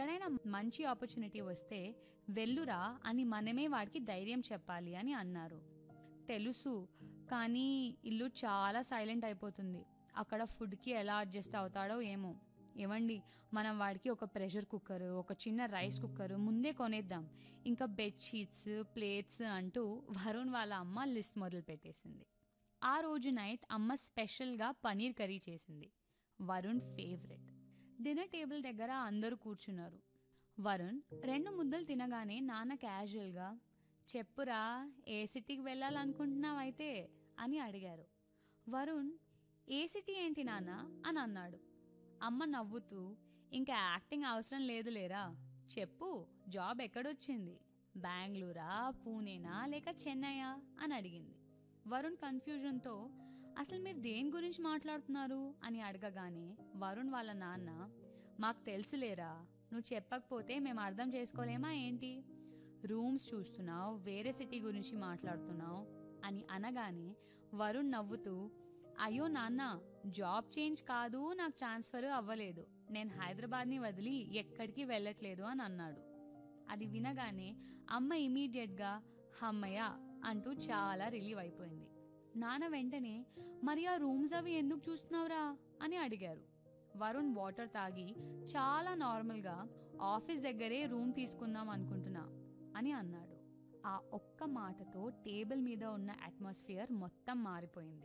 ఎక్కడైనా మంచి ఆపర్చునిటీ వస్తే వెళ్ళురా అని మనమే వాడికి ధైర్యం చెప్పాలి అని అన్నారు తెలుసు కానీ ఇల్లు చాలా సైలెంట్ అయిపోతుంది అక్కడ ఫుడ్కి ఎలా అడ్జస్ట్ అవుతాడో ఏమో ఏమండి మనం వాడికి ఒక ప్రెషర్ కుక్కర్ ఒక చిన్న రైస్ కుక్కర్ ముందే కొనేద్దాం ఇంకా బెడ్షీట్స్ ప్లేట్స్ అంటూ వరుణ్ వాళ్ళ అమ్మ లిస్ట్ మొదలు పెట్టేసింది ఆ రోజు నైట్ అమ్మ స్పెషల్గా పనీర్ కర్రీ చేసింది వరుణ్ ఫేవరెట్ డిన్నర్ టేబుల్ దగ్గర అందరూ కూర్చున్నారు వరుణ్ రెండు ముద్దలు తినగానే నాన్న క్యాజువల్గా చెప్పురా ఏ సిటీకి వెళ్ళాలనుకుంటున్నావైతే అని అడిగారు వరుణ్ ఏ సిటీ ఏంటి నాన్న అని అన్నాడు అమ్మ నవ్వుతూ ఇంకా యాక్టింగ్ అవసరం లేదులేరా చెప్పు జాబ్ ఎక్కడొచ్చింది బెంగళూరా పూణేనా లేక చెన్నైయా అని అడిగింది వరుణ్ కన్ఫ్యూజన్తో అసలు మీరు దేని గురించి మాట్లాడుతున్నారు అని అడగగానే వరుణ్ వాళ్ళ నాన్న మాకు తెలుసులేరా నువ్వు చెప్పకపోతే మేము అర్థం చేసుకోలేమా ఏంటి రూమ్స్ చూస్తున్నావు వేరే సిటీ గురించి మాట్లాడుతున్నావు అని అనగానే వరుణ్ నవ్వుతూ అయ్యో నాన్న జాబ్ చేంజ్ కాదు నాకు ట్రాన్స్ఫర్ అవ్వలేదు నేను హైదరాబాద్ని వదిలి ఎక్కడికి వెళ్ళట్లేదు అని అన్నాడు అది వినగానే అమ్మ ఇమీడియట్గా హమ్మయ్య అంటూ చాలా రిలీవ్ అయిపోయింది నాన్న వెంటనే మరి ఆ రూమ్స్ అవి ఎందుకు చూస్తున్నావురా అని అడిగారు వరుణ్ వాటర్ తాగి చాలా నార్మల్గా ఆఫీస్ దగ్గరే రూమ్ తీసుకుందాం అనుకుంటున్నా అని అన్నాడు ఆ ఒక్క మాటతో టేబుల్ మీద ఉన్న అట్మాస్ఫియర్ మొత్తం మారిపోయింది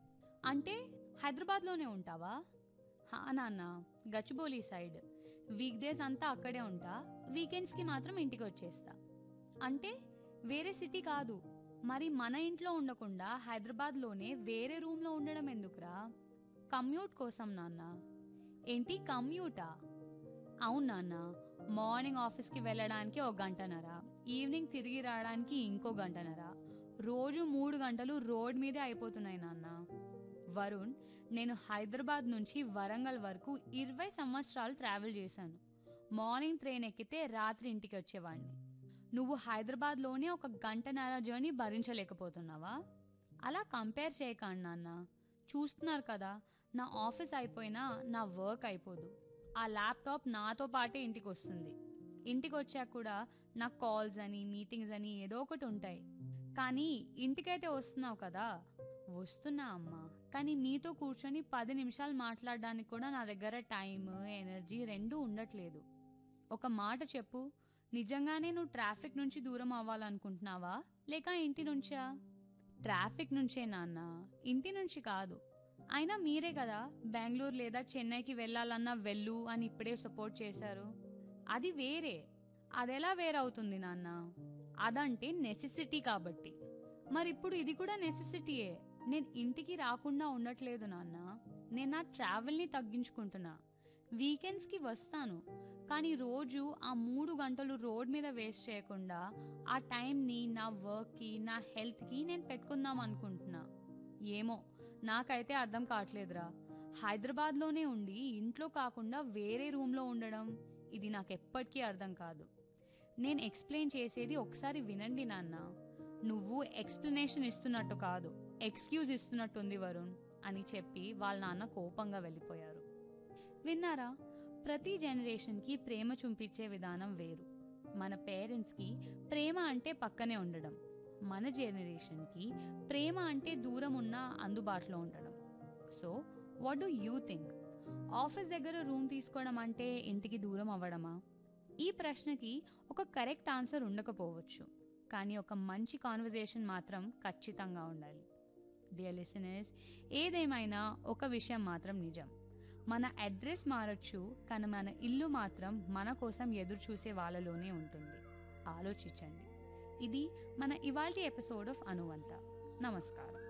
అంటే హైదరాబాద్లోనే ఉంటావా హా నాన్న గచ్చిబౌలి సైడ్ వీక్ డేస్ అంతా అక్కడే ఉంటా వీకెండ్స్కి మాత్రం ఇంటికి వచ్చేస్తా అంటే వేరే సిటీ కాదు మరి మన ఇంట్లో ఉండకుండా హైదరాబాద్లోనే వేరే రూమ్లో ఉండడం ఎందుకురా కమ్యూట్ కోసం నాన్న ఏంటి కమ్యూటా అవును నాన్న మార్నింగ్ ఆఫీస్కి వెళ్ళడానికి ఒక గంటన్నర ఈవినింగ్ తిరిగి రావడానికి ఇంకో గంటన్నర రోజు మూడు గంటలు రోడ్ మీదే అయిపోతున్నాయి నాన్న వరుణ్ నేను హైదరాబాద్ నుంచి వరంగల్ వరకు ఇరవై సంవత్సరాలు ట్రావెల్ చేశాను మార్నింగ్ ట్రైన్ ఎక్కితే రాత్రి ఇంటికి వచ్చేవాడిని నువ్వు హైదరాబాద్లోనే ఒక గంటన్నర జర్నీ భరించలేకపోతున్నావా అలా కంపేర్ చేయకండి నాన్న చూస్తున్నారు కదా నా ఆఫీస్ అయిపోయినా నా వర్క్ అయిపోదు ఆ ల్యాప్టాప్ నాతో పాటే ఇంటికి వస్తుంది ఇంటికి వచ్చాక కూడా నాకు కాల్స్ అని మీటింగ్స్ అని ఏదో ఒకటి ఉంటాయి కానీ ఇంటికైతే వస్తున్నావు కదా వస్తున్నా అమ్మా కానీ మీతో కూర్చొని పది నిమిషాలు మాట్లాడడానికి కూడా నా దగ్గర టైం ఎనర్జీ రెండూ ఉండట్లేదు ఒక మాట చెప్పు నిజంగానే నువ్వు ట్రాఫిక్ నుంచి దూరం అవ్వాలనుకుంటున్నావా లేక ఇంటి నుంచా ట్రాఫిక్ నుంచే నాన్న ఇంటి నుంచి కాదు అయినా మీరే కదా బెంగళూరు లేదా చెన్నైకి వెళ్ళాలన్నా వెళ్ళు అని ఇప్పుడే సపోర్ట్ చేశారు అది వేరే అదెలా వేరవుతుంది నాన్న అదంటే నెసెసిటీ కాబట్టి మరి ఇప్పుడు ఇది కూడా నెసెసిటీయే నేను ఇంటికి రాకుండా ఉండట్లేదు నాన్న నేను నా ట్రావెల్ని తగ్గించుకుంటున్నా వీకెండ్స్కి వస్తాను కానీ రోజు ఆ మూడు గంటలు రోడ్ మీద వేస్ట్ చేయకుండా ఆ టైంని నా వర్క్కి నా హెల్త్కి నేను పెట్టుకుందాం అనుకుంటున్నా ఏమో నాకైతే అర్థం కావట్లేదురా హైదరాబాద్లోనే ఉండి ఇంట్లో కాకుండా వేరే రూమ్లో ఉండడం ఇది నాకు ఎప్పటికీ అర్థం కాదు నేను ఎక్స్ప్లెయిన్ చేసేది ఒకసారి వినండి నాన్న నువ్వు ఎక్స్ప్లెనేషన్ ఇస్తున్నట్టు కాదు ఎక్స్క్యూజ్ ఇస్తున్నట్టుంది వరుణ్ అని చెప్పి వాళ్ళ నాన్న కోపంగా వెళ్ళిపోయారు విన్నారా ప్రతి జనరేషన్కి ప్రేమ చూపించే విధానం వేరు మన పేరెంట్స్కి ప్రేమ అంటే పక్కనే ఉండడం మన జనరేషన్కి ప్రేమ అంటే దూరం ఉన్న అందుబాటులో ఉండడం so what do you think office దగ్గర రూమ్ తీసుకోవడం అంటే ఇంటికి దూరం అవ్వడమా ఈ ప్రశ్నకి ఒక కరెక్ట్ ఆన్సర్ ఉండకపోవచ్చు కానీ ఒక మంచి కాన్వర్జేషన్ మాత్రం ఖచ్చితంగా ఉండాలి డియర్ లిసనర్స్ ఏదేమైనా ఒక విషయం మాత్రం నిజం మన అడ్రస్ మారచ్చు కానీ మన ఇల్లు మాత్రం మన కోసం ఎదురు చూసే వాళ్ళలోనే ఉంటుంది ఆలోచించండి ఇది మన ఇవాల్టి ఎపిసోడ్ ఆఫ్ అనువంత నమస్కారం